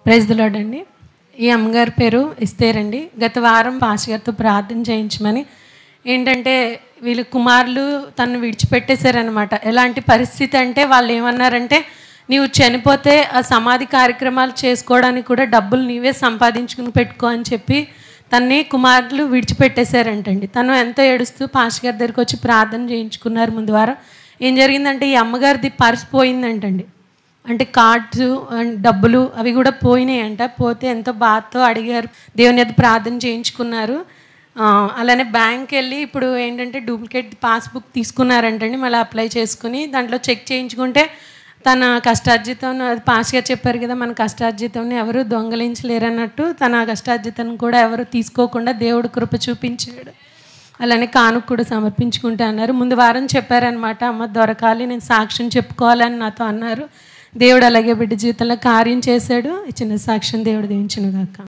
praise దిలాడ్ అండి ఈ అమ్మగారి పేరు ఇస్తేరండి గత వారం పాస్ గారితో ప్రార్థన చేయించమని ఏంటంటే వీళ్ళ కుమారులు తను విడిచిపెట్టేశారనమాట ఎలాంటి పరిస్థితి అంటే వాళ్ళు ఏమన్నారంటే నీవు చనిపోతే ఆ సమాధి కార్యక్రమాలు చేసుకోవడానికి కూడా డబ్బులు నీవే సంపాదించుకుని పెట్టుకో అని చెప్పి తన్ని కుమారులు విడిచిపెట్టేశారంటండి తను ఎంతో ఏడుస్తూ పాస్ గారి దగ్గరికి వచ్చి ప్రార్థన చేయించుకున్నారు ముందు వారం ఏం జరిగిందంటే ఈ అమ్మగారిది పర్స్ పోయిందంటండి అంటే కార్డ్స్ అండ్ డబ్బులు అవి కూడా పోయినాయంట పోతే ఎంతో బాధతో అడిగారు దేవుని అది ప్రార్థన చేయించుకున్నారు ఆ, అలానే బ్యాంక్ వెళ్ళి ఇప్పుడు ఏంటంటే డూప్లికేట్ పాస్బుక్ తీసుకున్నారంటండి మళ్ళీ అప్లై చేసుకుని దాంట్లో చెక్ చేయించుకుంటే తన కష్టార్జితం అది పాస్ గారు చెప్పారు కదా మన కష్టార్జితం ఎవరు దొంగలించలేరు అన్నట్టు తన కష్టార్జితం కూడా ఎవరు తీసుకోకుండా దేవుడు కృప చూపించాడు అలానే కానుక కూడా సమర్పించుకుంటా అన్నారు ముందు వారం చెప్పారనమాట అమ్మ దొరకాలి నేను సాక్ష్యం చెప్పుకోవాలని నాతో అన్నారు దేవుడు అలాగే బిడ్డ జీవితంలో కార్యం చేశాడు ఈ చిన్న సాక్ష్యం దేవుడు దీవించును గాక